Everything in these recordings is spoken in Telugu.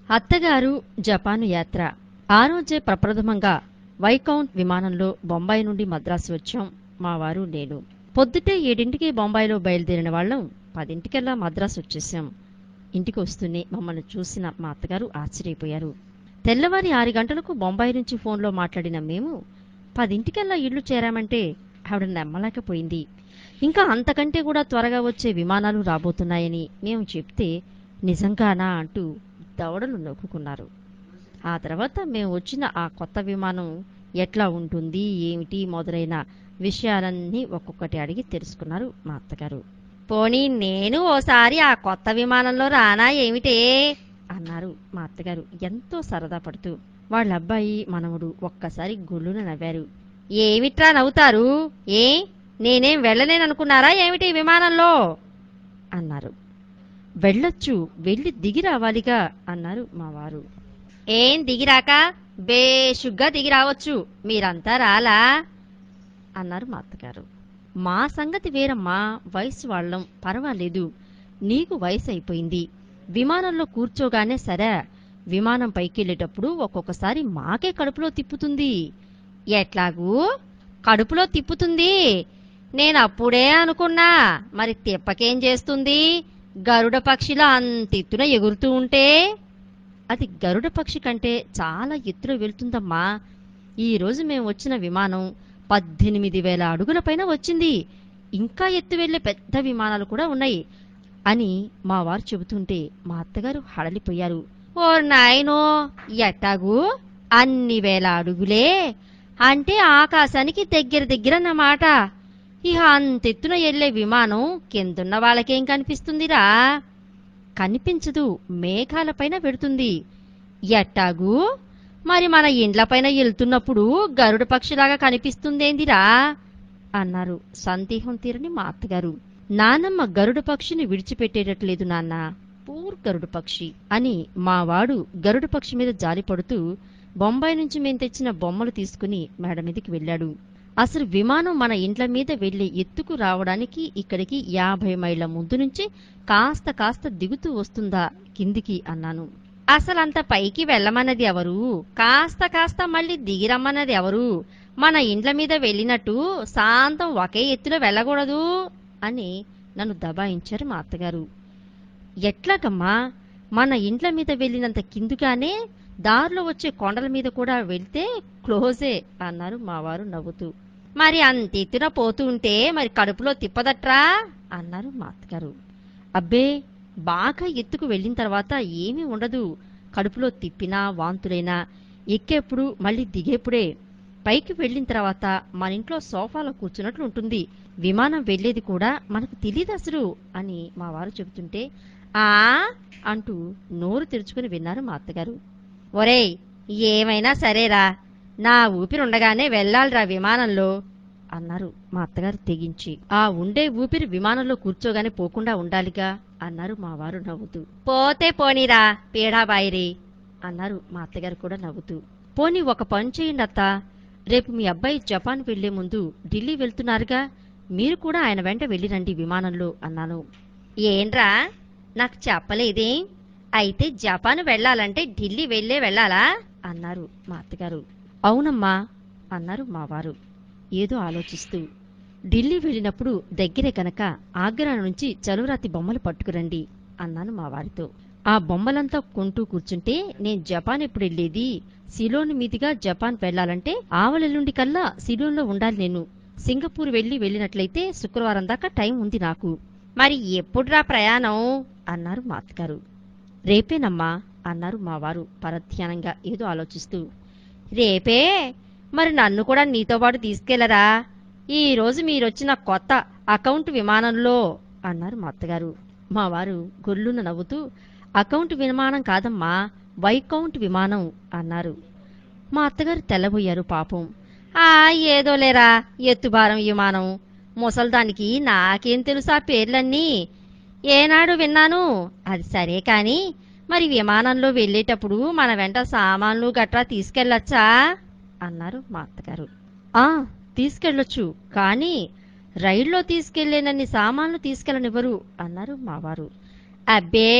అత్తగారు జపాను యాత్ర ఆ రోజే ప్రప్రథమంగా వైకౌంట్ విమానంలో బొంబాయి నుండి మద్రాసు వచ్చాం మా వారు నేను పొద్దుటే ఏడింటికి బొంబాయిలో బయలుదేరిన వాళ్ళం పదింటికల్లా మద్రాసు వచ్చేసాం ఇంటికి వస్తూనే మమ్మల్ని చూసిన మా అత్తగారు ఆశ్చర్యపోయారు తెల్లవారి ఆరు గంటలకు బొంబాయి నుంచి ఫోన్లో మాట్లాడిన మేము పదింటికల్లా ఇల్లు చేరామంటే ఆవిడ నమ్మలేకపోయింది ఇంకా అంతకంటే కూడా త్వరగా వచ్చే విమానాలు రాబోతున్నాయని మేము చెప్తే నిజంగానా అంటూ దవడలు నొక్కుకున్నారు ఆ తర్వాత మేము వచ్చిన ఆ కొత్త విమానం ఎట్లా ఉంటుంది ఏమిటి మొదలైన విషయాలన్నీ ఒక్కొక్కటి అడిగి తెలుసుకున్నారు మా అత్తగారు పోనీ నేను ఓసారి ఆ కొత్త విమానంలో రానా ఏమిటే అన్నారు మా అత్తగారు ఎంతో సరదా పడుతూ వాళ్ళ అబ్బాయి మనవడు ఒక్కసారి గొల్లున నవ్వారు ఏమిట్రా నవ్వుతారు ఏ నేనేం వెళ్ళలేననుకున్నారా ఏమిటి విమానంలో అన్నారు వెళ్ళొచ్చు వెళ్ళి దిగి రావాలిగా అన్నారు మా వారు ఏం దిగిరాక బేషుగ్గా దిగి రావచ్చు మీరంతా రాలా అన్నారు మా అత్తగారు మా సంగతి వేరమ్మా వయసు వాళ్ళం పర్వాలేదు నీకు వయసు అయిపోయింది విమానంలో కూర్చోగానే సరే విమానం పైకెళ్ళేటప్పుడు ఒక్కొక్కసారి మాకే కడుపులో తిప్పుతుంది ఎట్లాగూ కడుపులో తిప్పుతుంది నేను అప్పుడే అనుకున్నా మరి తిప్పకేం చేస్తుంది గరుడ పక్షిలా అంతెత్తున ఎగురుతూ ఉంటే అది గరుడ పక్షి కంటే చాలా ఎత్తున వెళ్తుందమ్మా ఈ రోజు మేము వచ్చిన విమానం పద్దెనిమిది వేల అడుగుల పైన వచ్చింది ఇంకా ఎత్తు వెళ్లే పెద్ద విమానాలు కూడా ఉన్నాయి అని మా వారు చెబుతుంటే మా అత్తగారు హడలిపోయారు ఓ నాయనో ఎట్టాగు అన్ని వేల అడుగులే అంటే ఆకాశానికి దగ్గర దగ్గరన్నమాట ఇక అంతెత్తున ఎళ్లే విమానం కిందున్న వాళ్ళకేం కనిపిస్తుందిరా కనిపించదు మేఘాలపైన పెడుతుంది ఎట్టాగు మరి మన ఇండ్లపైన వెళ్తున్నప్పుడు గరుడ పక్షిలాగా కనిపిస్తుందేందిరా అన్నారు సందేహం తీరని మా అత్తగారు నానమ్మ గరుడ పక్షిని విడిచిపెట్టేటట్లేదు నాన్న పూర్ గరుడ పక్షి అని మా వాడు గరుడ పక్షి మీద జాలిపడుతూ బొంబాయి నుంచి మేం తెచ్చిన బొమ్మలు తీసుకుని మేడ మీదకి వెళ్ళాడు అసలు విమానం మన ఇండ్ల మీద వెళ్లే ఎత్తుకు రావడానికి ఇక్కడికి యాభై మైళ్ళ ముందు నుంచి కాస్త కాస్త దిగుతూ వస్తుందా కిందికి అన్నాను అసలంత పైకి వెళ్ళమన్నది ఎవరు కాస్త కాస్త మళ్ళీ దిగిరమ్మన్నది ఎవరు మన ఇండ్ల మీద వెళ్ళినట్టు శాంతం ఒకే ఎత్తులో వెళ్ళకూడదు అని నన్ను దబాయించారు మా అత్తగారు ఎట్లాగమ్మా మన ఇండ్ల మీద వెళ్ళినంత కిందుగానే దారిలో వచ్చే కొండల మీద కూడా వెళ్తే క్లోజే అన్నారు మావారు నవ్వుతూ మరి అంత ఎత్తున పోతూ ఉంటే మరి కడుపులో తిప్పదట్రా అన్నారు మా అత్తగారు అబ్బే బాగా ఎత్తుకు వెళ్ళిన తర్వాత ఏమీ ఉండదు కడుపులో తిప్పినా వాంతులైనా ఎక్కేప్పుడు మళ్ళీ దిగేప్పుడే పైకి వెళ్ళిన తర్వాత మన ఇంట్లో సోఫాలో కూర్చున్నట్లు ఉంటుంది విమానం వెళ్ళేది కూడా మనకు తెలియదు అసలు అని మా వారు చెబుతుంటే ఆ అంటూ నోరు తెరుచుకుని విన్నారు మా అత్తగారు ఒరేయ్ ఏమైనా సరేరా నా ఊపిరి ఉండగానే వెళ్ళాలిరా విమానంలో అన్నారు మా అత్తగారు తెగించి ఆ ఉండే ఊపిరి విమానంలో కూర్చోగానే పోకుండా ఉండాలిగా అన్నారు మా వారు నవ్వుతూ పోతే పోనీరా పీడాబాయిరి అన్నారు మా అత్తగారు కూడా నవ్వుతూ పోనీ ఒక పని చేయండి అత్త రేపు మీ అబ్బాయి జపాన్ వెళ్లే ముందు ఢిల్లీ వెళ్తున్నారుగా మీరు కూడా ఆయన వెంట వెళ్ళిరండి విమానంలో అన్నాను ఏంట్రా నాకు చెప్పలేదే అయితే జపాన్ వెళ్ళాలంటే ఢిల్లీ వెళ్ళే వెళ్ళాలా అన్నారు మా అత్తగారు అవునమ్మా అన్నారు మా వారు ఏదో ఆలోచిస్తూ ఢిల్లీ వెళ్ళినప్పుడు దగ్గరే గనక ఆగ్రా నుంచి చలువరాతి బొమ్మలు పట్టుకురండి అన్నాను మా వారితో ఆ బొమ్మలంతా కొంటూ కూర్చుంటే నేను జపాన్ ఎప్పుడు వెళ్ళేది సిలోన్ మీదుగా జపాన్ వెళ్ళాలంటే ఆవలెల్లుండి కల్లా సిలోన్లో ఉండాలి నేను సింగపూర్ వెళ్ళి వెళ్ళినట్లయితే శుక్రవారం దాకా టైం ఉంది నాకు మరి ఎప్పుడురా ప్రయాణం అన్నారు మా అత్తగారు రేపేనమ్మా అన్నారు మా వారు పరధ్యానంగా ఏదో ఆలోచిస్తూ రేపే మరి నన్ను కూడా నీతో పాటు తీసుకెళ్లరా ఈ రోజు మీరొచ్చిన కొత్త అకౌంట్ విమానంలో అన్నారు మా అత్తగారు మా వారు గొల్లున నవ్వుతూ అకౌంట్ విమానం కాదమ్మా వైకౌంట్ విమానం అన్నారు మా అత్తగారు తెల్లబోయారు పాపం ఆ ఏదో లేరా ఎత్తుభారం విమానం ముసల్దానికి నాకేం తెలుసా పేర్లన్నీ ఏనాడు విన్నాను అది సరే కాని మరి విమానంలో వెళ్ళేటప్పుడు మన వెంట సామాన్లు గట్రా తీసుకెళ్ళొచ్చా అన్నారు మా అత్తగారు ఆ తీసుకెళ్ళొచ్చు కానీ రైల్లో తీసుకెళ్లేనన్ని సామాన్లు తీసుకెళ్ళనివ్వరు అన్నారు మావారు అబ్బే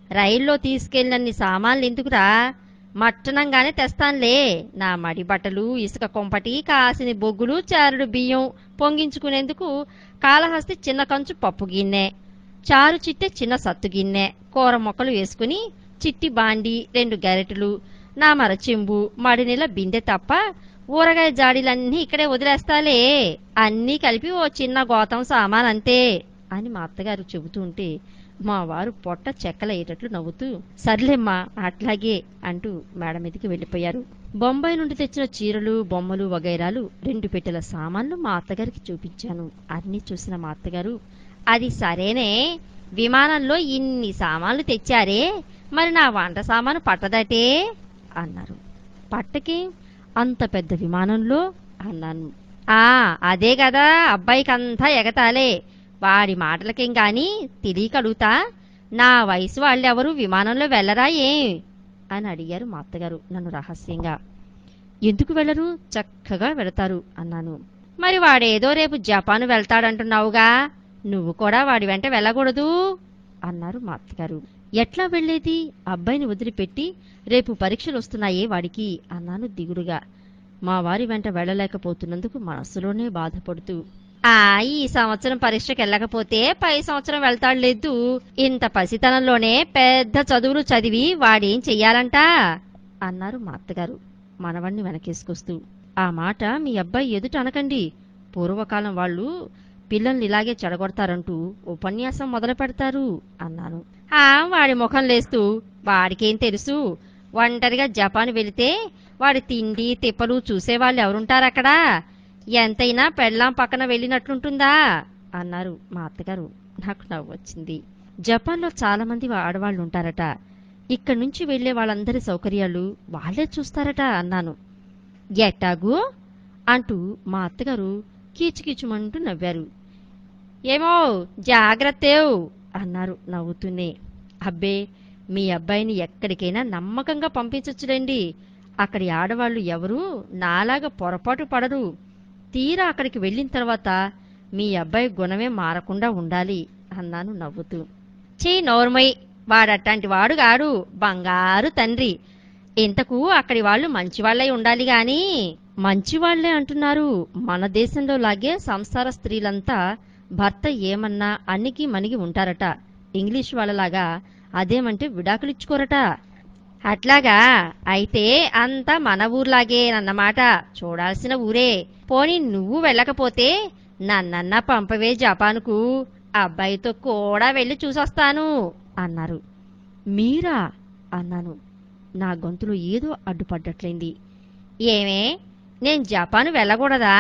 రైల్లో తీసుకెళ్ళినన్ని సామాన్లు ఎందుకురా మట్టనంగానే తెస్తానులే నా మడి బట్టలు ఇసుక కొంపటి కాసిన బొగ్గులు చారుడు బియ్యం పొంగించుకునేందుకు కాళహస్తి చిన్న కంచు పప్పు గిన్నె చారు చిట్టె చిన్న సత్తు గిన్నె కూర మొక్కలు వేసుకుని చిట్టి బాండి రెండు గరిటెలు నా మరచెంబు మడినీళ్ళ బిందె తప్ప ఊరగాయ జాడీలన్నీ ఇక్కడే వదిలేస్తాలే అన్నీ కలిపి ఓ చిన్న గోతం సామాన్ అంతే అని మా అత్తగారు చెబుతూ ఉంటే మా వారు పొట్ట చెక్కలయ్యేటట్లు నవ్వుతూ సర్లేమ్మా అట్లాగే అంటూ మేడ మీదకి వెళ్ళిపోయారు బొంబాయి నుండి తెచ్చిన చీరలు బొమ్మలు వగైరాలు రెండు పెట్టెల సామాన్లు మా అత్తగారికి చూపించాను అన్నీ చూసిన మా అత్తగారు అది సరేనే విమానంలో ఇన్ని సామాన్లు తెచ్చారే మరి నా వంట సామాను పట్టదటే అన్నారు పట్టకి అంత పెద్ద విమానంలో అన్నాను ఆ అదే కదా అబ్బాయికంతా ఎగతాలే వాడి మాటలకేం గాని తెలియకడుగుతా నా వయసు వాళ్ళెవరూ విమానంలో వెళ్ళరా ఏ అని అడిగారు మా అత్తగారు నన్ను రహస్యంగా ఎందుకు వెళ్ళరు చక్కగా వెళతారు అన్నాను మరి వాడేదో రేపు జపాన్ వెళ్తాడంటున్నావుగా నువ్వు కూడా వాడి వెంట వెళ్ళకూడదు అన్నారు మా అత్తగారు ఎట్లా వెళ్ళేది అబ్బాయిని వదిలిపెట్టి రేపు పరీక్షలు వస్తున్నాయే వాడికి అన్నాను దిగుడుగా మా వారి వెంట వెళ్ళలేకపోతున్నందుకు మనసులోనే బాధపడుతూ ఆ ఈ సంవత్సరం పరీక్షకి వెళ్ళకపోతే పై సంవత్సరం వెళ్తాడు లేదు ఇంత పసితనంలోనే పెద్ద చదువులు చదివి వాడేం చెయ్యాలంట అన్నారు మా అత్తగారు మనవణ్ణి వెనకేసుకొస్తూ ఆ మాట మీ అబ్బాయి ఎదుట అనకండి పూర్వకాలం వాళ్ళు పిల్లల్ని ఇలాగే చెడగొడతారంటూ ఉపన్యాసం మొదలు పెడతారు అన్నాను ఆ వాడి ముఖం లేస్తూ వాడికేం తెలుసు ఒంటరిగా జపాన్ వెళితే వాడి తిండి తిప్పలు చూసేవాళ్ళు ఎవరుంటారక్కడ ఎంతైనా పెళ్ళాం పక్కన వెళ్ళినట్లుంటుందా అన్నారు మా అత్తగారు నాకు నవ్వు వచ్చింది జపాన్లో చాలా మంది ఆడవాళ్ళు ఉంటారట ఇక్కడి నుంచి వెళ్లే వాళ్ళందరి సౌకర్యాలు వాళ్ళే చూస్తారట అన్నాను ఎట్టాగు అంటూ మా అత్తగారు కీచుకీచుమంటూ నవ్వారు ఏమో జాగ్రత్తేవ్ అన్నారు నవ్వుతూనే అబ్బే మీ అబ్బాయిని ఎక్కడికైనా నమ్మకంగా పంపించొచ్చులేండి అక్కడి ఆడవాళ్ళు ఎవరూ నాలాగా పొరపాటు పడరు తీరా అక్కడికి వెళ్ళిన తర్వాత మీ అబ్బాయి గుణమే మారకుండా ఉండాలి అన్నాను నవ్వుతూ చీ నోర్మయ్ వాడట్లాంటి వాడు గాడు బంగారు తండ్రి ఇంతకు అక్కడి వాళ్ళు మంచివాళ్లై ఉండాలి గాని మంచివాళ్లే అంటున్నారు మన దేశంలో లాగే సంసార స్త్రీలంతా భర్త ఏమన్నా అన్నికి మనిగి ఉంటారట ఇంగ్లీష్ వాళ్ళలాగా అదేమంటే విడాకులిచ్చుకోరట అట్లాగా అయితే అంతా మన ఊర్లాగేనన్నమాట చూడాల్సిన ఊరే పోనీ నువ్వు వెళ్ళకపోతే నన్నన్న పంపవే జపానుకు అబ్బాయితో కూడా వెళ్ళి చూసొస్తాను అన్నారు మీరా అన్నాను నా గొంతులో ఏదో అడ్డుపడ్డట్లయింది ఏమే నేను జపాను వెళ్ళకూడదా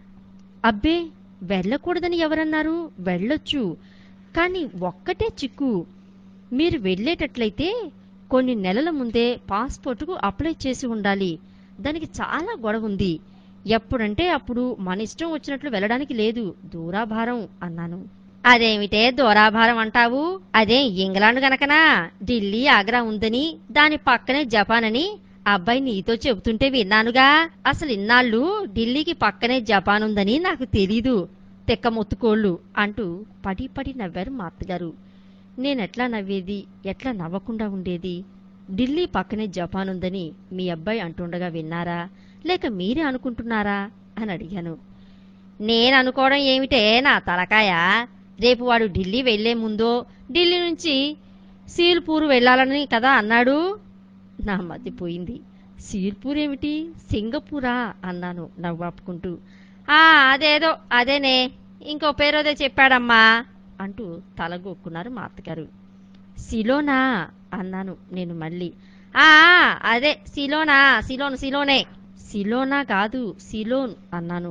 అబ్బే వెళ్ళకూడదని ఎవరన్నారు వెళ్ళొచ్చు కానీ ఒక్కటే చిక్కు మీరు వెళ్ళేటట్లయితే కొన్ని నెలల ముందే పాస్పోర్టుకు అప్లై చేసి ఉండాలి దానికి చాలా గొడవ ఉంది ఎప్పుడంటే అప్పుడు మన ఇష్టం వచ్చినట్లు వెళ్ళడానికి లేదు దూరాభారం అన్నాను అదేమిటే దూరాభారం అంటావు అదే ఇంగ్లాండ్ గనకనా ఢిల్లీ ఆగ్రా ఉందని దాని పక్కనే జపాన్ అని అబ్బాయి నీతో చెబుతుంటే విన్నానుగా అసలు ఇన్నాళ్ళు ఢిల్లీకి పక్కనే జపాన్ ఉందని నాకు తెలీదు తెక్క మొత్తుకోళ్ళు అంటూ పడి పడి నవ్వారు మా అత్తగారు నేనెట్లా నవ్వేది ఎట్లా నవ్వకుండా ఉండేది ఢిల్లీ పక్కనే జపాన్ ఉందని మీ అబ్బాయి అంటుండగా విన్నారా లేక మీరే అనుకుంటున్నారా అని అడిగాను నేను అనుకోవడం ఏమిటే నా తలకాయ రేపు వాడు ఢిల్లీ వెళ్లే ముందో ఢిల్లీ నుంచి సీల్పూర్ వెళ్ళాలని కదా అన్నాడు నా మధ్య పోయింది సీల్పూర్ ఏమిటి సింగపూరా అన్నాను నవ్వాపుకుంటూ ఆ అదేదో అదేనే ఇంకో పేరోదే చెప్పాడమ్మా అంటూ తలగొక్కున్నారు మా అత్తగారు సిలోనా అన్నాను నేను మళ్ళీ ఆ అదే సిలోనా సిలోన్ సిలోనే సిలోనా కాదు సిలోన్ అన్నాను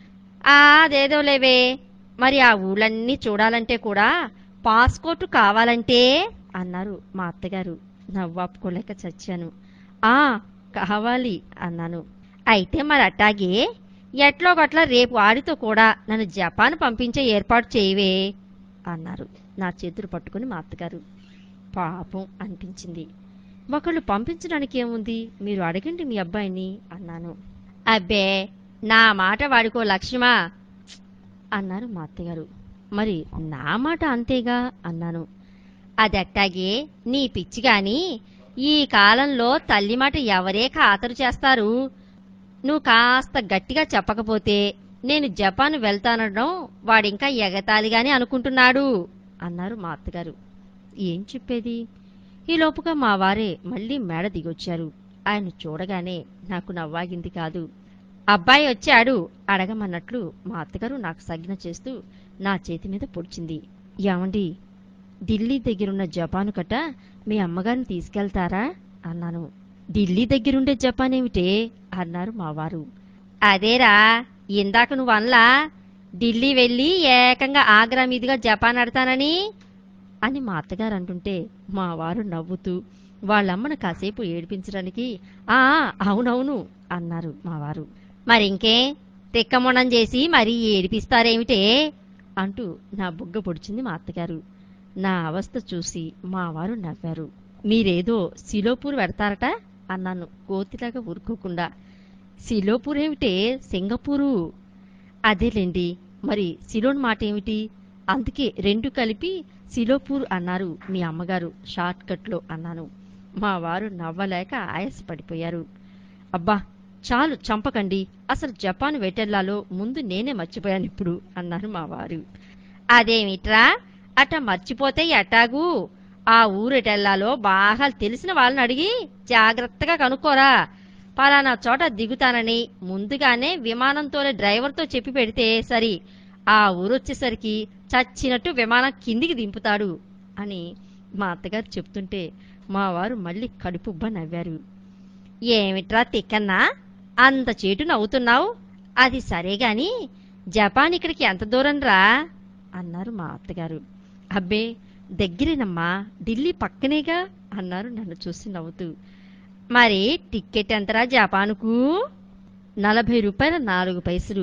ఆ అదేదో లేవే మరి ఆ ఊళ్ళన్నీ చూడాలంటే కూడా పాస్పోర్టు కావాలంటే అన్నారు మా అత్తగారు నవ్వాపుకోలేక చచ్చాను ఆ కావాలి అన్నాను అయితే మరి అట్టాగే ఎట్లో గట్ల రేపు ఆడితో కూడా నన్ను జపాన్ పంపించే ఏర్పాటు చేయవే అన్నారు నా చేతులు పట్టుకుని మా అత్తగారు పాపం అనిపించింది ఒకళ్ళు పంపించడానికి ఏముంది మీరు అడగండి మీ అబ్బాయిని అన్నాను అబ్బే నా మాట వాడికో లక్ష్యమా అన్నారు మా అత్తగారు మరి నా మాట అంతేగా అన్నాను అదెట్టాగే నీ పిచ్చి గాని ఈ కాలంలో తల్లి మాట ఎవరే ఖాతరు చేస్తారు నువ్వు కాస్త గట్టిగా చెప్పకపోతే నేను జపాన్ వెళ్తానడం వాడింకా ఎగతాళిగానే అనుకుంటున్నాడు అన్నారు మా అత్తగారు ఏం చెప్పేది ఈ లోపుగా మా వారే మళ్ళీ మేడ దిగొచ్చారు ఆయన చూడగానే నాకు నవ్వాగింది కాదు అబ్బాయి వచ్చాడు అడగమన్నట్లు మా అత్తగారు నాకు సగ్న చేస్తూ నా చేతి మీద పొడిచింది ఏమండి ఢిల్లీ దగ్గరున్న జపాను కట్ట మీ అమ్మగారిని తీసుకెళ్తారా అన్నాను ఢిల్లీ దగ్గరుండే జపాన్ ఏమిటే అన్నారు మా వారు అదేరా ఇందాక నువ్వు అనలా ఢిల్లీ వెళ్ళి ఏకంగా ఆగ్రా మీదుగా జపాన్ ఆడతానని అని మా అత్తగారు అంటుంటే మా వారు నవ్వుతూ వాళ్ళమ్మను కాసేపు ఏడిపించడానికి ఆ అవునవును అన్నారు మా వారు మరింకే తిక్కమొనం చేసి మరీ ఏడిపిస్తారేమిటే అంటూ నా బుగ్గ పొడిచింది మా అత్తగారు నా అవస్థ చూసి మా వారు నవ్వారు మీరేదో సిలోపూర్ పెడతారట అన్నాను కోతిలాగా ఊరుకోకుండా సిలోపూర్ ఏమిటే సింగపూరు అదేలేండి మరి సిలోన్ మాట ఏమిటి అందుకే రెండు కలిపి సిలోపూర్ అన్నారు మీ అమ్మగారు షార్ట్ కట్లో అన్నాను మా వారు నవ్వలేక ఆయాసపడిపోయారు అబ్బా చాలు చంపకండి అసలు జపాన్ వెటెల్లాలో ముందు నేనే మర్చిపోయాను ఇప్పుడు అన్నారు మా వారు అదేమిట్రా అట మర్చిపోతే ఎటాగు ఆ ఊరెటెల్లాలో బాగా తెలిసిన వాళ్ళని అడిగి జాగ్రత్తగా కనుక్కోరా పలానా చోట దిగుతానని ముందుగానే విమానంతోనే డ్రైవర్తో చెప్పి పెడితే సరి ఆ ఊరొచ్చేసరికి చచ్చినట్టు విమానం కిందికి దింపుతాడు అని మా అత్తగారు చెప్తుంటే మా వారు మళ్ళీ కడుపుబ్బ నవ్వారు ఏమిట్రా తిక్కన్నా అంత చేటు నవ్వుతున్నావు అది సరే గాని జపాన్ ఇక్కడికి ఎంత దూరం రా అన్నారు మా అత్తగారు అబ్బే దగ్గరేనమ్మా ఢిల్లీ పక్కనేగా అన్నారు నన్ను చూసి నవ్వుతూ మరి టిక్కెట్ ఎంతరా జపానుకు నలభై రూపాయల నాలుగు పైసలు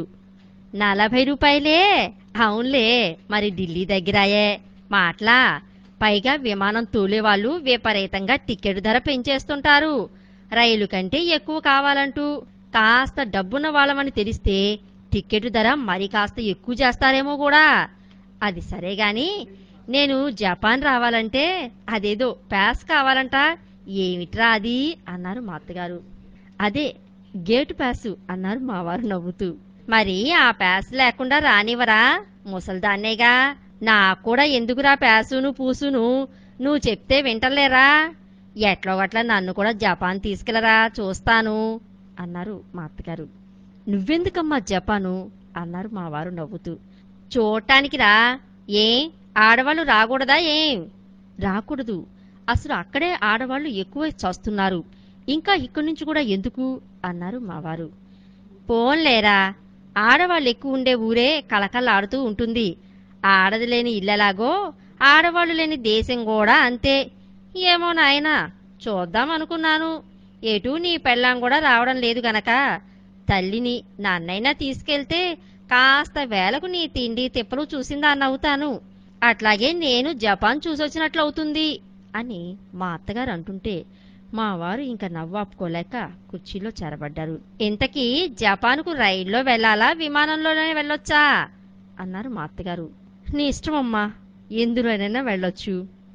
నలభై రూపాయలే అవునులే మరి ఢిల్లీ దగ్గరాయే మాట్లా పైగా విమానం తోలేవాళ్ళు విపరీతంగా టికెట్ ధర పెంచేస్తుంటారు రైలు కంటే ఎక్కువ కావాలంటూ కాస్త డబ్బున్న వాళ్ళమని తెలిస్తే టికెట్ ధర మరి కాస్త ఎక్కువ చేస్తారేమో కూడా అది సరే గాని నేను జపాన్ రావాలంటే అదేదో ప్యాస్ కావాలంట ఏమిట్రా అది అన్నారు మా అత్తగారు అదే గేటు ప్యాసు అన్నారు మా వారు నవ్వుతూ మరి ఆ ప్యాస్ లేకుండా రానివరా ముసల్దాన్నేగా నాకు కూడా ఎందుకురా ప్యాసును పూసును నువ్వు చెప్తే వింటలేరా ఎట్లో గట్ల నన్ను కూడా జపాన్ తీసుకెళ్ళరా చూస్తాను అన్నారు మా అత్తగారు నువ్వెందుకమ్మా జపాను అన్నారు మా వారు నవ్వుతూ చూడటానికి రా ఏ ఆడవాళ్ళు రాకూడదా ఏం రాకూడదు అసలు అక్కడే ఆడవాళ్ళు ఎక్కువ చస్తున్నారు ఇంకా ఇక్కడి నుంచి కూడా ఎందుకు అన్నారు మా వారు పోన్లేరా ఆడవాళ్ళు ఎక్కువ ఉండే ఊరే కలకల్లాడుతూ ఉంటుంది ఆడది లేని ఇల్లెలాగో ఆడవాళ్ళు లేని దేశం కూడా అంతే ఏమో నాయనా చూద్దాం అనుకున్నాను ఎటు నీ పెళ్ళాం కూడా రావడం లేదు గనక తల్లిని నన్నైనా తీసుకెళ్తే కాస్త వేలకు నీ తిండి తిప్పలు చూసిందా నవ్వుతాను అట్లాగే నేను జపాన్ చూసొచ్చినట్లవుతుంది అని మా అత్తగారు అంటుంటే మా వారు ఇంకా నవ్వాపుకోలేక కుర్చీలో చేరబడ్డారు ఇంతకీ జపాన్కు రైల్లో వెళ్ళాలా విమానంలోనే వెళ్ళొచ్చా అన్నారు మా అత్తగారు నీ ఇష్టమమ్మా ఎందులోనైనా వెళ్ళొచ్చు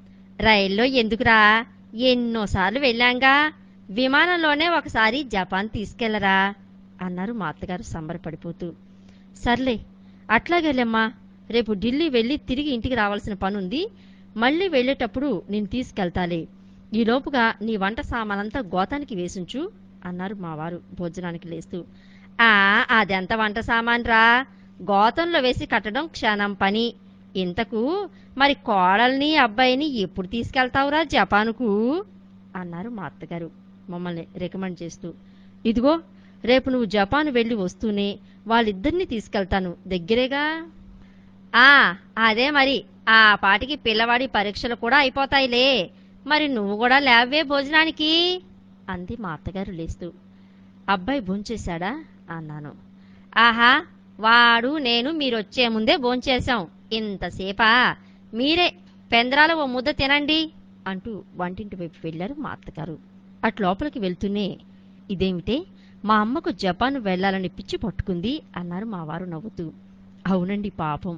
రైల్లో ఎందుకురా ఎన్నోసార్లు వెళ్ళాంగా విమానంలోనే ఒకసారి జపాన్ తీసుకెళ్లరా అన్నారు మా అత్తగారు సంబరపడిపోతూ సర్లే అట్లాగేలేమ్మా రేపు ఢిల్లీ వెళ్ళి తిరిగి ఇంటికి రావాల్సిన పనుంది మళ్ళీ వెళ్ళేటప్పుడు నేను తీసుకెళ్తాలే ఈలోపుగా నీ వంట సామానంతా గోతానికి వేసుంచు అన్నారు మా వారు భోజనానికి లేస్తూ ఆ అదెంత వంట సామాన్ రా గోతంలో వేసి కట్టడం క్షణం పని ఇంతకు మరి కోడల్ని అబ్బాయిని ఎప్పుడు తీసుకెళ్తావురా జపానుకు అన్నారు మా అత్తగారు మమ్మల్ని రికమెండ్ చేస్తూ ఇదిగో రేపు నువ్వు జపాన్ వెళ్ళి వస్తూనే వాళ్ళిద్దరిని తీసుకెళ్తాను దగ్గరేగా ఆ అదే మరి ఆ పాటికి పిల్లవాడి పరీక్షలు కూడా అయిపోతాయిలే మరి నువ్వు కూడా లేవే భోజనానికి అంది మా అత్తగారు లేస్తూ అబ్బాయి భోంచేశాడా అన్నాను ఆహా వాడు నేను మీరొచ్చే ముందే భోంచేశాం ఇంతసేపా మీరే పెందరాల ఓ ముద్ద తినండి అంటూ వంటింటి వైపు వెళ్లారు మా అత్తగారు అటు లోపలికి వెళ్తూనే ఇదేమిటే మా అమ్మకు జపాన్ వెళ్ళాలని పిచ్చి పట్టుకుంది అన్నారు మా వారు నవ్వుతూ అవునండి పాపం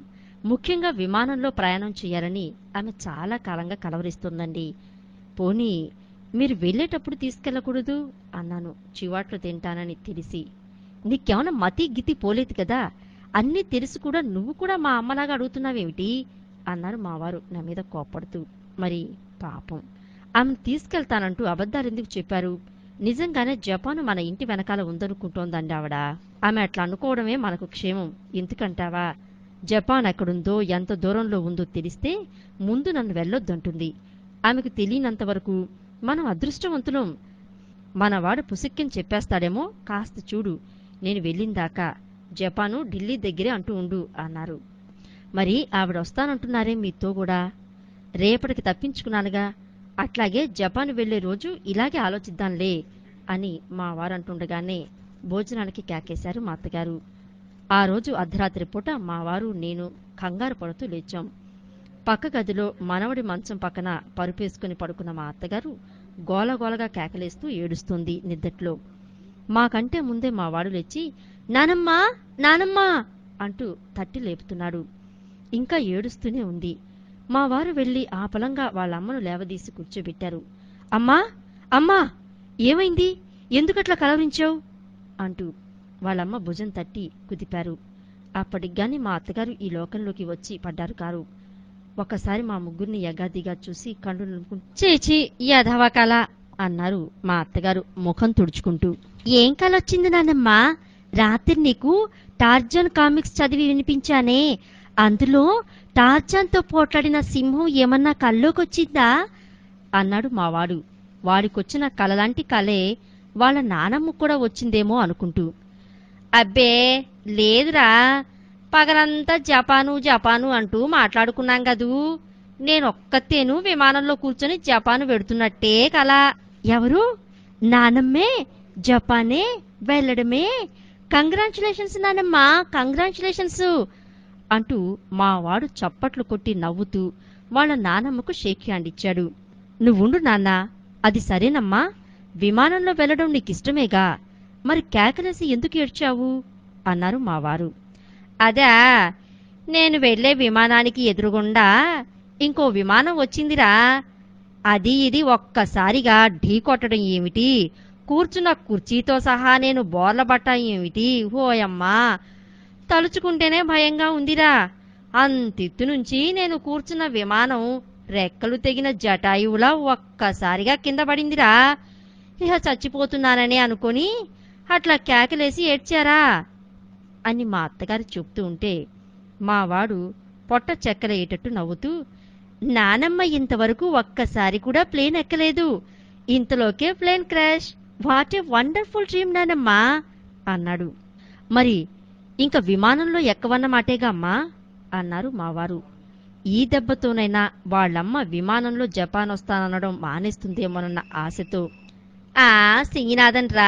ముఖ్యంగా విమానంలో ప్రయాణం చేయాలని ఆమె చాలా కాలంగా కలవరిస్తోందండి పోనీ మీరు వెళ్ళేటప్పుడు తీసుకెళ్ళకూడదు అన్నాను చివాట్లు తింటానని తెలిసి నీకేమైనా మతి గితి పోలేదు కదా అన్నీ తెలిసి కూడా నువ్వు కూడా మా అమ్మలాగా అడుగుతున్నావేమిటి అన్నారు మావారు నా మీద కోప్పడుతూ మరి పాపం ఆమెను తీసుకెళ్తానంటూ అబద్ధాలు ఎందుకు చెప్పారు నిజంగానే జపాన్ మన ఇంటి వెనకాల ఉందనుకుంటోందండి ఆవిడ ఆమె అట్లా అనుకోవడమే మనకు క్షేమం ఎందుకంటావా జపాన్ ఎక్కడుందో ఎంత దూరంలో ఉందో తెలిస్తే ముందు నన్ను వెళ్ళొద్దంటుంది ఆమెకు తెలియనంత వరకు మనం అదృష్టవంతులం మనవాడు పుసిక్కిని చెప్పేస్తాడేమో కాస్త చూడు నేను వెళ్ళిందాకా జపాను ఢిల్లీ దగ్గరే అంటూ ఉండు అన్నారు మరి ఆవిడ వస్తానంటున్నారే మీతో కూడా రేపటికి తప్పించుకున్నానుగా అట్లాగే జపాన్ వెళ్లే రోజు ఇలాగే ఆలోచిద్దాంలే అని మా వారు అంటుండగానే భోజనానికి కేకేశారు మా అత్తగారు ఆ రోజు అర్ధరాత్రి పూట మా వారు నేను కంగారు పడుతూ లేచాం పక్క గదిలో మనవడి మంచం పక్కన పరుపేసుకుని పడుకున్న మా అత్తగారు గోలగోలగా కేకలేస్తూ ఏడుస్తుంది నిద్దట్లో మాకంటే ముందే మా వాడు లేచి నానమ్మా నానమ్మా అంటూ తట్టి లేపుతున్నాడు ఇంకా ఏడుస్తూనే ఉంది మా వారు వెళ్లి ఆపలంగా వాళ్ళమ్మను లేవదీసి కూర్చోబెట్టారు అమ్మా అమ్మా ఏమైంది ఎందుకట్లా కలవరించావు అంటూ వాళ్ళమ్మ భుజం తట్టి కుదిపారు అప్పటికి మా అత్తగారు ఈ లోకంలోకి వచ్చి పడ్డారు కారు ఒకసారి మా ముగ్గురిని యగాదిగా చూసి కండు నిలుపుకుంటూ చేచి యధవ కళ అన్నారు మా అత్తగారు ముఖం తుడుచుకుంటూ ఏం కళ వచ్చింది నాన్నమ్మా రాత్రి నీకు టార్జన్ కామిక్స్ చదివి వినిపించానే అందులో టార్జన్తో పోట్లాడిన సింహం ఏమన్నా కల్లోకొచ్చిందా అన్నాడు మావాడు వాడికొచ్చిన కలలాంటి కలే వాళ్ళ నానమ్మ కూడా వచ్చిందేమో అనుకుంటూ అబ్బే లేదురా పగలంతా జపాను జపాను అంటూ మాట్లాడుకున్నాం కదూ నేనొక్కతేను విమానంలో కూర్చొని జపాను వెడుతున్నట్టే కల ఎవరు నానమ్మే జపానే వెళ్ళడమే కంగ్రాచులేషన్స్ నానమ్మా కంగ్రాచులేషన్స్ అంటూ మా వాడు చప్పట్లు కొట్టి నవ్వుతూ వాళ్ళ నానమ్మకు షేక్ హ్యాండ్ ఇచ్చాడు నువ్వుండు నాన్న అది సరేనమ్మా విమానంలో వెళ్ళడం నీకిష్టమేగా మరి కేకలేసి ఎందుకు ఏడ్చావు అన్నారు మా వారు అదా నేను వెళ్ళే విమానానికి ఎదురుగుండా ఇంకో విమానం వచ్చిందిరా అది ఇది ఒక్కసారిగా ఢీ కొట్టడం ఏమిటి కూర్చున్న కుర్చీతో సహా నేను బోర్లబట్ట ఏమిటి ఓయమ్మా తలుచుకుంటేనే భయంగా ఉందిరా అంతెత్తు నుంచి నేను కూర్చున్న విమానం రెక్కలు తెగిన జటాయువులా ఒక్కసారిగా కింద పడిందిరా ఇహ చచ్చిపోతున్నానని అనుకొని అట్లా కేకలేసి ఏడ్చారా అని మా అత్తగారు చెప్తూ ఉంటే మావాడు పొట్ట చెక్కలేటట్టు నవ్వుతూ నానమ్మ ఇంతవరకు ఒక్కసారి కూడా ప్లేన్ ఎక్కలేదు ఇంతలోకే plane crash what a wonderful dream నానమ్మా అన్నాడు మరి ఇంక విమానంలో ఎక్కవన్నమాటేగా అమ్మా అన్నారు మావారు ఈ దెబ్బతోనైనా వాళ్ళమ్మ విమానంలో జపాన్ వస్తాననడం మానేస్తుందేమోనన్న ఆశతో ఆ సింగినాథన్ రా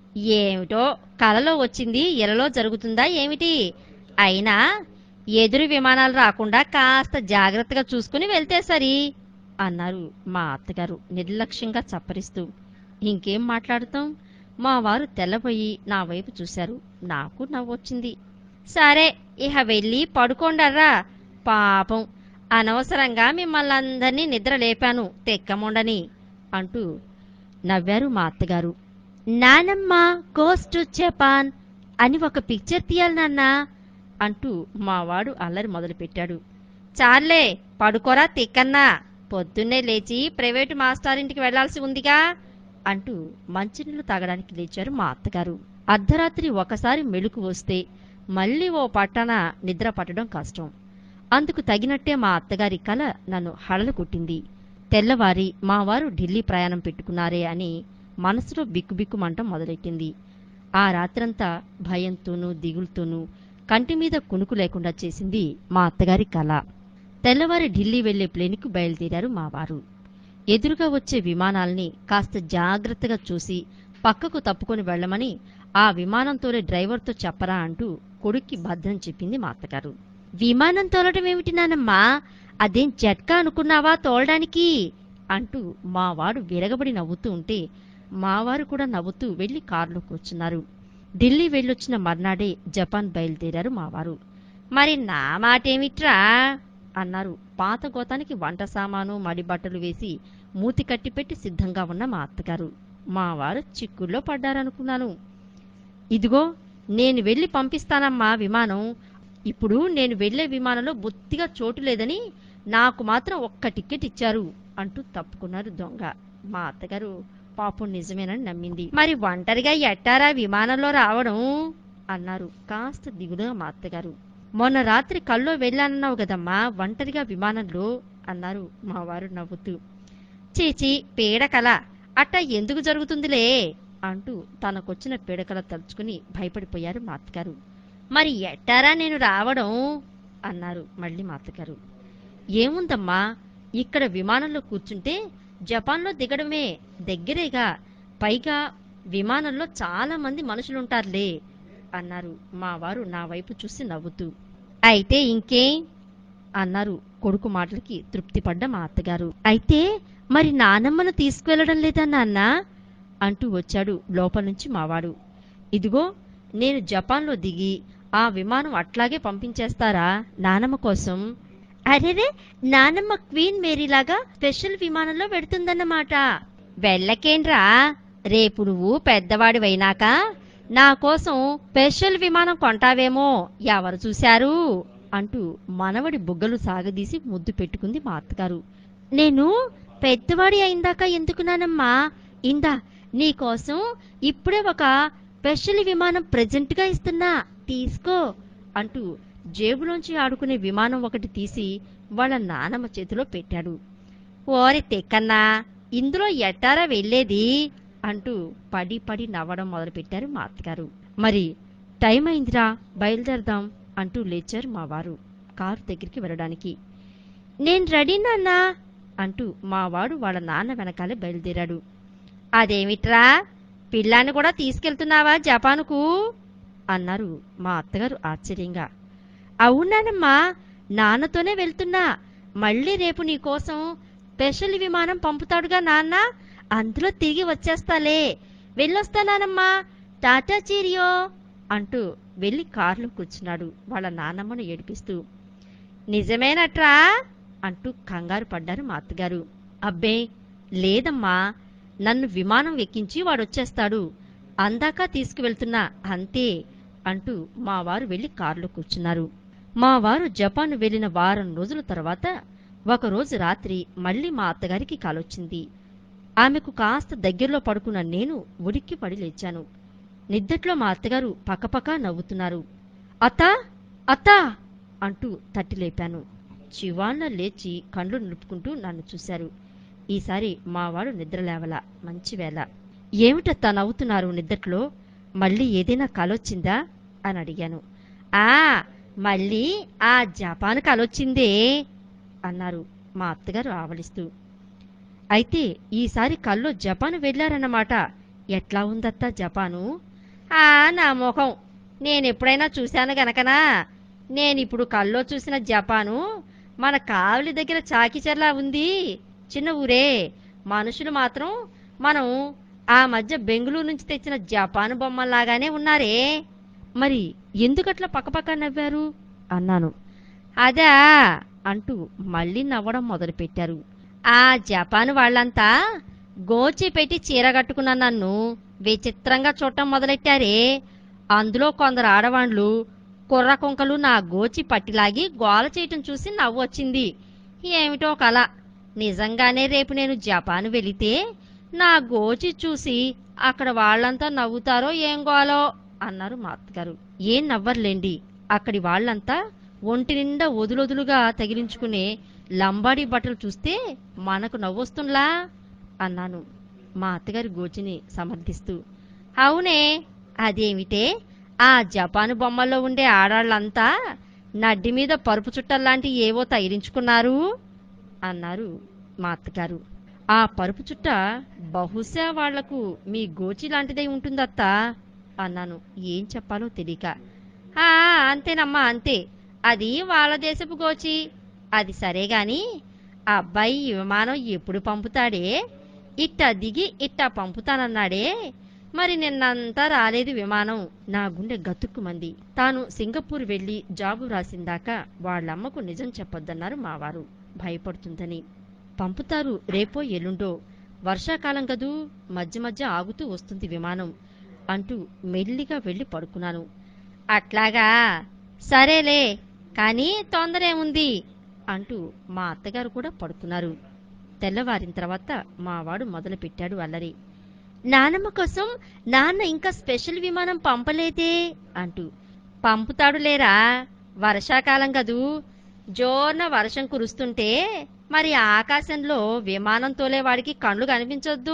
ఏమిటో కలలో వచ్చింది ఎలలో జరుగుతుందా ఏమిటి అయినా ఎదురు విమానాలు రాకుండా కాస్త జాగ్రత్తగా చూసుకుని వెళ్తే సరి అన్నారు మా అత్తగారు నిర్లక్ష్యంగా చప్పరిస్తూ ఇంకేం మాట్లాడుతాం మా వారు తెల్లబోయి నా వైపు చూశారు నాకు నవ్వొచ్చింది సరే ఇహ వెళ్ళి పడుకోండర్రా పాపం అనవసరంగా మిమ్మల్ని అందరినీ నిద్ర లేపాను తెక్కముండని అంటూ నవ్వారు మా అత్తగారు నానమ్మ గోస్ టు జపాన్ అని ఒక పిక్చర్ తీయాలి నాన్న అంటూ మావాడు అల్లరి మొదలుపెట్టాడు చాలే పడుకోరా తిక్కన్నా పొద్దున్నే లేచి ప్రైవేటు మాస్టారింటికి వెళ్లాల్సి ఉందిగా అంటూ మంచినీళ్లు తాగడానికి లేచారు మా అత్తగారు అర్ధరాత్రి ఒకసారి మెలుకు వస్తే మళ్ళీ ఓ పట్టణ నిద్ర పట్టడం కష్టం అందుకు తగినట్టే మా అత్తగారి కల నన్ను హడలు కొట్టింది తెల్లవారి మా వారు ఢిల్లీ ప్రయాణం పెట్టుకున్నారే అని మనసులో బిక్కుబిక్కుమంటం మొదలెట్టింది ఆ రాత్రంతా భయంతోనూ దిగులుతోనూ కంటి మీద కునుకు లేకుండా చేసింది మా అత్తగారి కళ తెల్లవారి ఢిల్లీ వెళ్లే ప్లేన్కు బయలుదేరారు మా వారు ఎదురుగా వచ్చే విమానాల్ని కాస్త జాగ్రత్తగా చూసి పక్కకు తప్పుకొని వెళ్ళమని ఆ విమానంతోనే డ్రైవర్తో చెప్పరా అంటూ కొడుక్కి భద్రం చెప్పింది మా అత్తగారు విమానం తోలటం ఏమిటి నానమ్మా అదేం జట్కా అనుకున్నావా తోలడానికి అంటూ మావాడు విరగబడి నవ్వుతూ ఉంటే మావారు కూడా నవ్వుతూ వెళ్లి కారులో కూర్చున్నారు ఢిల్లీ వెళ్ళొచ్చిన మర్నాడే జపాన్ బయలుదేరారు మావారు మరి నా మాటేమిట్రా అన్నారు పాత గోతానికి వంట సామాను మడి బట్టలు వేసి మూతి కట్టి పెట్టి సిద్ధంగా ఉన్న మా అత్తగారు మా వారు చిక్కుల్లో పడ్డారనుకున్నాను ఇదిగో నేను వెళ్ళి పంపిస్తానమ్మా విమానం ఇప్పుడు నేను వెళ్ళే విమానంలో బొత్తిగా చోటు లేదని నాకు మాత్రం ఒక్క టికెట్ ఇచ్చారు అంటూ తప్పుకున్నారు దొంగ మా అత్తగారు పాపం నిజమేనని నమ్మింది మరి ఒంటరిగా ఎట్టారా విమానంలో రావడం అన్నారు కాస్త దిగులుగా మా అత్తగారు మొన్న రాత్రి కల్లో వెళ్ళానన్నావు కదమ్మా ఒంటరిగా విమానంలో అన్నారు మా వారు నవ్వుతూ చీచి పీడకల అట్ట ఎందుకు జరుగుతుందిలే అంటూ తనకొచ్చిన పీడకల తలుచుకుని భయపడిపోయారు మా అత్తగారు మరి ఎట్టారా నేను రావడం అన్నారు మళ్ళీ మా అత్తగారు ఏముందమ్మా ఇక్కడ విమానంలో కూర్చుంటే జపాన్లో దిగడమే దగ్గరేగా పైగా విమానంలో చాలా మంది మనుషులుంటారులే అన్నారు మా వారు నా వైపు చూసి నవ్వుతూ అయితే ఇంకేం అన్నారు కొడుకు మాటలకి తృప్తిపడ్డ మా అత్తగారు అయితే మరి నానమ్మను తీసుకువెళ్ళడం లేదా నాన్న అంటూ వచ్చాడు లోపల నుంచి మావాడు ఇదిగో నేను జపాన్లో దిగి ఆ విమానం అట్లాగే పంపించేస్తారా నానమ్మ కోసం అరెరే నానమ్మ క్వీన్ మేరీలాగా స్పెషల్ విమానంలో పెడుతుందన్నమాట వెళ్ళకేంట్రా రేపు నువ్వు పెద్దవాడివైనాక నా కోసం స్పెషల్ విమానం కొంటావేమో ఎవరు చూశారు అంటూ మనవడి బుగ్గలు సాగదీసి ముద్దు పెట్టుకుంది మా అత్తగారు నేను పెద్దవాడి అయిందాక ఎందుకున్నానమ్మా ఇందా నీకోసం ఇప్పుడే ఒక స్పెషల్ విమానం ప్రెజెంట్గా ఇస్తున్నా తీసుకో అంటూ జేబులోంచి ఆడుకునే విమానం ఒకటి తీసి వాళ్ళ నానమ్మ చేతిలో పెట్టాడు ఓరి తెక్కన్నా ఇందులో ఎట్టారా వెళ్ళేది అంటూ పడి పడి నవ్వడం మొదలుపెట్టారు మా అత్తగారు మరి టైం అయిందిరా బయలుదేరదాం అంటూ లేచారు మా వారు కారు దగ్గరికి వెళ్ళడానికి నేను రెడీ నాన్నా అంటూ మా వాడు వాళ్ళ నాన్న వెనకాలే బయలుదేరాడు అదేమిట్రా పిల్లాన్ని కూడా తీసుకెళ్తున్నావా జపానుకు అన్నారు మా అత్తగారు ఆశ్చర్యంగా అవునానమ్మా నాన్నతోనే వెళ్తున్నా మళ్ళీ రేపు నీకోసం స్పెషల్ విమానం పంపుతాడుగా నాన్న అందులో తిరిగి వచ్చేస్తాలే వెళ్ళొస్తానానమ్మా టాటా చీరియో అంటూ వెళ్ళి కారులో కూర్చున్నాడు వాళ్ళ నాన్నమ్మను ఏడిపిస్తూ నిజమేనట్రా అంటూ కంగారు పడ్డారు మా అత్తగారు అబ్బే లేదమ్మా నన్ను విమానం ఎక్కించి వాడొచ్చేస్తాడు అందాక తీసుకువెళ్తున్నా అంతే అంటూ మా వారు వెళ్లి కారులో కూర్చున్నారు మా వారు జపాన్ వెళ్లిన వారం రోజుల తర్వాత ఒకరోజు రాత్రి మళ్ళీ మా అత్తగారికి కాలొచ్చింది ఆమెకు కాస్త దగ్గరలో పడుకున్న నేను ఉడిక్కి పడి లేచాను నిద్దట్లో మా అత్తగారు పక్కపక్క నవ్వుతున్నారు అత్తా అత్తా అంటూ తట్టి లేపాను చివాన్న లేచి కండ్లు నిలుపుకుంటూ నన్ను చూశారు ఈసారి మావాడు నిద్రలేవల మంచి వేళ ఏమిటత్తా నవ్వుతున్నారు నిద్దట్లో మళ్ళీ ఏదైనా కలొచ్చిందా అని అడిగాను ఆ మళ్ళీ ఆ జపాన్ కలొచ్చిందే అన్నారు మా అత్తగారు ఆవలిస్తూ అయితే ఈసారి కల్లో జపాన్ వెళ్ళారన్నమాట ఎట్లా ఉందత్తా జపాను ఆ నా ముఖం నేనెప్పుడైనా చూశాను గనకనా నేనిప్పుడు కల్లో చూసిన జపాను మన కావలి దగ్గర చాకిచర్లా ఉంది చిన్న ఊరే మనుషులు మాత్రం మనం ఆ మధ్య బెంగుళూరు నుంచి తెచ్చిన జపాన్ బొమ్మల్లాగానే ఉన్నారే మరి ఎందుకట్లా పక్కపక్క నవ్వారు అన్నాను అదా అంటూ మళ్ళీ నవ్వడం మొదలుపెట్టారు ఆ జపాన్ వాళ్ళంతా గోచి పెట్టి చీర కట్టుకున్న నన్ను విచిత్రంగా చూడటం మొదలెట్టారే అందులో కొందరు ఆడవాండ్లు కుర్ర కుంకలు నా గోచి పట్టిలాగి గోల చేయటం చూసి నవ్వొచ్చింది ఏమిటో కల నిజంగానే రేపు నేను జపాన్ వెళితే నా గోచి చూసి అక్కడ వాళ్ళంతా నవ్వుతారో ఏం గోలో అన్నారు మా అత్తగారు ఏం నవ్వర్లేండి అక్కడి వాళ్ళంతా ఒంటి నిండా వదులొదులుగా తగిలించుకునే లంబాడీ బట్టలు చూస్తే మనకు నవ్వొస్తుంలా అన్నాను మా అత్తగారి గోచిని సమర్థిస్తూ అవునే అదేమిటే ఆ జపాను బొమ్మల్లో ఉండే ఆడాళ్ళంతా నడ్డి మీద పరుపు చుట్టల్లాంటి ఏవో తగిలించుకున్నారు అన్నారు మా అత్తగారు ఆ పరుపు చుట్ట బహుశా వాళ్లకు మీ గోచి లాంటిదై ఉంటుందత్తా అన్నాను ఏం చెప్పాలో తెలియక ఆ అంతేనమ్మా అంతే అది వాళ్ళ దేశపు గోచి అది సరే గాని ఆ అబ్బాయి ఈ విమానం ఎప్పుడు పంపుతాడే ఇట్టా దిగి ఇట్టా పంపుతానన్నాడే మరి నిన్నంతా రాలేదు విమానం నా గుండె గతుక్కుమంది తాను సింగపూర్ వెళ్లి జాబు రాసిందాకా వాళ్ళమ్మకు నిజం చెప్పొద్దన్నారు మావారు భయపడుతుందని పంపుతారు రేపో ఎల్లుండో వర్షాకాలం కదూ మధ్య మధ్య ఆగుతూ వస్తుంది విమానం అంటూ మెల్లిగా వెళ్లి పడుకున్నాను అట్లాగా సరేలే కానీ తొందరేముంది అంటూ మా అత్తగారు కూడా పడుకున్నారు తెల్లవారిన తర్వాత మావాడు మొదలుపెట్టాడు అల్లరి నానమ్మ కోసం నాన్న ఇంకా స్పెషల్ విమానం పంపలేదే అంటూ పంపుతాడు లేరా వర్షాకాలం కదూ జోర్న వర్షం కురుస్తుంటే మరి ఆకాశంలో విమానం తోలేవాడికి కళ్ళు కనిపించొద్దు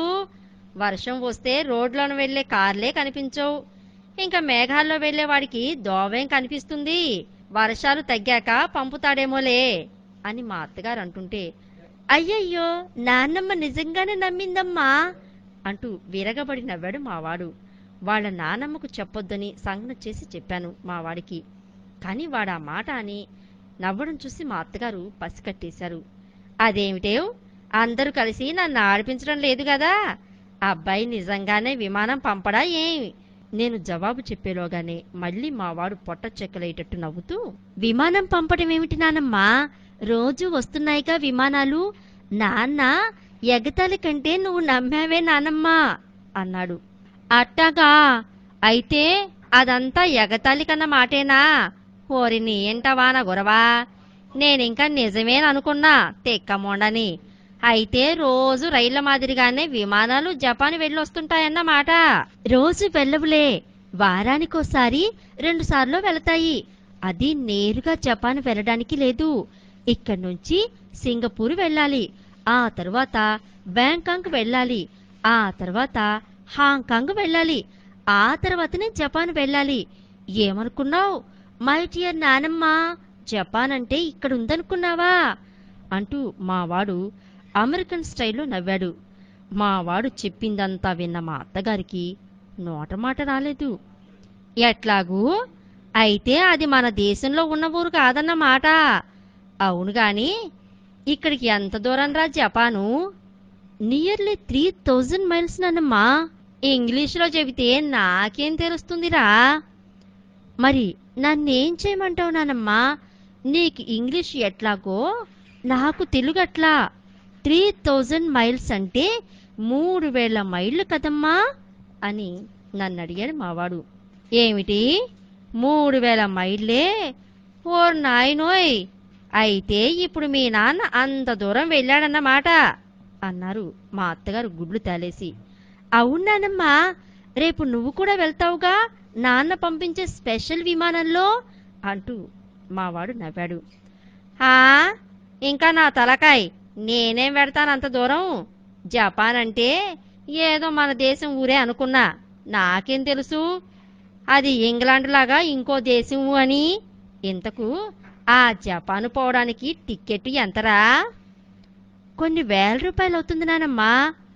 వర్షం వస్తే రోడ్లను వెళ్లే కార్లే కనిపించవు ఇంకా మేఘాల్లో వెళ్లే వాడికి దోవేం కనిపిస్తుంది వర్షాలు తగ్గాక పంపుతాడేమోలే అని మా అత్తగారు అంటుంటే అయ్యయ్యో నాన్నమ్మ నిజంగానే నమ్మిందమ్మా అంటూ విరగబడి నవ్వాడు మావాడు వాళ్ళ నానమ్మకు చెప్పొద్దని సంజ్ఞ చేసి చెప్పాను మా వాడికి కాని వాడా మాట అని నవ్వడం చూసి మా అత్తగారు పసికట్టేశారు అదేమిటేవ్ అందరూ కలిసి నన్ను ఆడిపించడం లేదు కదా అబ్బాయి నిజంగానే విమానం పంపడా ఏమి నేను జవాబు చెప్పేలోగానే మళ్ళీ మావాడు పొట్ట చెక్కలేటట్టు నవ్వుతూ విమానం పంపడం ఏమిటి నానమ్మా రోజు వస్తున్నాయిగా విమానాలు నాన్న ఎగతాళి కంటే నువ్వు నమ్మావే నానమ్మా అన్నాడు అట్టాగా అయితే అదంతా ఎగతాళి కన్న మాటేనా ఓరిని ఏంటవాన గురవా నేనింకా నిజమేననుకున్నా తెక్కమోండని అయితే రోజు రైళ్ల మాదిరిగానే విమానాలు జపాన్ వెళ్ళొస్తుంటాయన్నమాట రోజు వెళ్ళవులే వారానికోసారి రెండు సార్లు వెళతాయి అది నేరుగా జపాన్ వెళ్ళడానికి లేదు ఇక్కడి నుంచి సింగపూర్ వెళ్ళాలి ఆ తర్వాత బ్యాంకాక్ వెళ్ళాలి ఆ తర్వాత హాంకాంగ్ వెళ్ళాలి ఆ తర్వాతనే జపాన్ వెళ్ళాలి ఏమనుకున్నావు మై డియర్ నానమ్మ జపాన్ అంటే ఇక్కడ ఉందనుకున్నావా అంటూ మావాడు అమెరికన్ స్టైల్లో నవ్వాడు మావాడు చెప్పిందంతా విన్న మా అత్తగారికి నోటమాట రాలేదు ఎట్లాగూ అయితే అది మన దేశంలో ఉన్న ఊరు కాదన్నమాట అవును గాని ఇక్కడికి ఎంత దూరం రా Japan nearly three thousand miles నన్నమ్మా ఇంగ్లీష్లో చెబితే నాకేం తెలుస్తుందిరా మరి నన్నేం చేయమంటావు నానమ్మా నీకు ఇంగ్లీష్ ఎట్లాగో నాకు తెలుగు అట్లా త్రీ థౌజండ్ మైల్స్ అంటే మూడు వేల మైళ్ళు కదమ్మా అని నన్ను అడిగాడు మావాడు ఏమిటి మూడు వేల మైళ్ళే ఓర్ నాయనోయ్ అయితే ఇప్పుడు మీ నాన్న అంత దూరం వెళ్ళాడన్నమాట అన్నారు మా అత్తగారు గుడ్లు తాలేసి అవునానమ్మా రేపు నువ్వు కూడా వెళ్తావుగా నాన్న పంపించే స్పెషల్ విమానంలో అంటూ మావాడు నవ్వాడు ఆ ఇంకా నా తలకాయ్ నేనేం పెడతాను అంత దూరం జపాన్ అంటే ఏదో మన దేశం ఊరే అనుకున్నా నాకేం తెలుసు అది ఇంగ్లాండ్ లాగా ఇంకో దేశం అని ఇంతకు ఆ జపాన్ పోవడానికి టిక్కెట్ ఎంతరా కొన్ని వేల రూపాయలు అవుతుంది నానమ్మా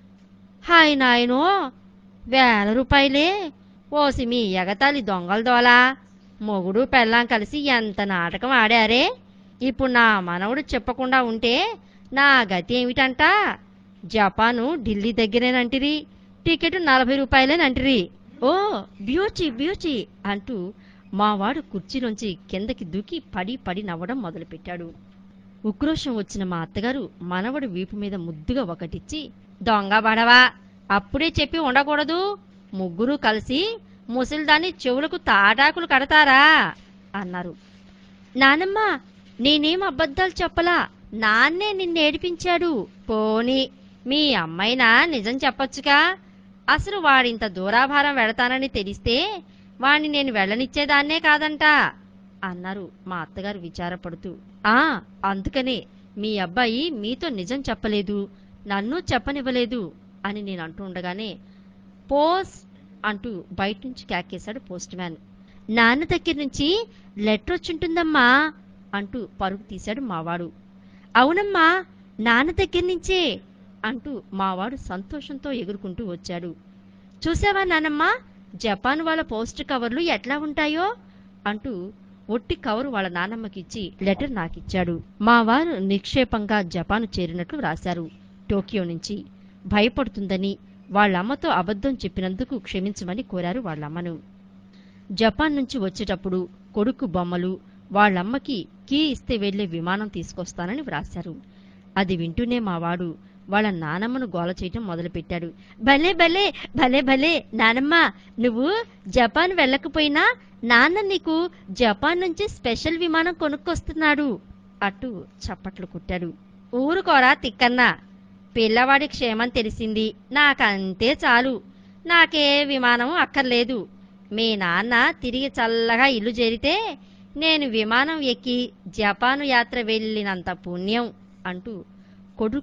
హాయ్ నాయనో వేల రూపాయలే ఓసి మీ ఎగతాళి దొంగల దోలా మొగుడు పెళ్ళాం కలిసి ఎంత నాటకం ఆడారే ఇప్పుడు నా మనవడు చెప్పకుండా ఉంటే నా గతి ఏమిటంట జపాను ఢిల్లీ దగ్గరేనంటిరి టికెట్ నలభై రూపాయలేనంటిరి ఓ బ్యూచి బ్యూచి అంటూ మావాడు కుర్చీలోంచి కిందకి దూకి పడి పడి నవ్వడం మొదలుపెట్టాడు ఉక్రోషం వచ్చిన మా అత్తగారు మనవడు వీపు మీద ముద్దుగా ఒకటిచ్చి దొంగ బడవా అప్పుడే చెప్పి ఉండకూడదు ముగ్గురు కలిసి ముసలిదాన్ని చెవులకు తాటాకులు కడతారా అన్నారు నానమ్మ నేనేం అబద్ధాలు చెప్పలా నాన్నే నిన్నేడిపించాడు పోని మీ అమ్మైనా నిజం చెప్పొచ్చుగా అసలు వాడింత దూరాభారం వెడతానని తెలిస్తే వాణ్ణి నేను వెళ్ళనిచ్చేదాన్నే కాదంట అన్నారు మా అత్తగారు విచారపడుతూ ఆ అందుకనే మీ అబ్బాయి మీతో నిజం చెప్పలేదు నన్ను చెప్పనివ్వలేదు అని నేను అంటూ ఉండగానే పోస్ అంటూ బయట నుంచి కేకేశాడు పోస్ట్ మ్యాన్ నాన్న దగ్గర నుంచి లెటర్ వచ్చుంటుందమ్మా అంటూ పరుగు తీశాడు మావాడు అవునమ్మా నాన్న దగ్గర నుంచే అంటూ మావాడు సంతోషంతో ఎగురుకుంటూ వచ్చాడు చూసావా నానమ్మ జపాన్ వాళ్ళ పోస్ట్ కవర్లు ఎట్లా ఉంటాయో అంటూ ఒట్టి కవరు వాళ్ళ నానమ్మకిచ్చి లెటర్ నాకిచ్చాడు మా వారు నిక్షేపంగా జపాను చేరినట్లు రాశారు టోకియో నుంచి భయపడుతుందని వాళ్ళమ్మతో అబద్ధం చెప్పినందుకు క్షమించమని కోరారు వాళ్ళమ్మను జపాన్ నుంచి వచ్చేటప్పుడు కొడుకు బొమ్మలు వాళ్ళమ్మకి కీ ఇస్తే వెళ్లే విమానం తీసుకొస్తానని వ్రాశారు అది వింటూనే మావాడు వాళ్ళ నానమ్మను గోల చేయటం మొదలుపెట్టాడు భలే భలే భలే భలే నానమ్మ నువ్వు జపాన్ వెళ్ళకపోయినా నాన్న నీకు జపాన్ నుంచి స్పెషల్ విమానం కొనుక్కొస్తున్నాడు అటు చప్పట్లు కొట్టాడు ఊరుకోరా తిక్కన్నా పిల్లవాడి క్షేమం తెలిసింది నాకంతే చాలు నాకే విమానం అక్కర్లేదు మీ నాన్న తిరిగి చల్లగా ఇల్లు చేరితే నేను విమానం ఎక్కి జపాను యాత్ర వెళ్ళినంత పుణ్యం అంటూ కొడుకు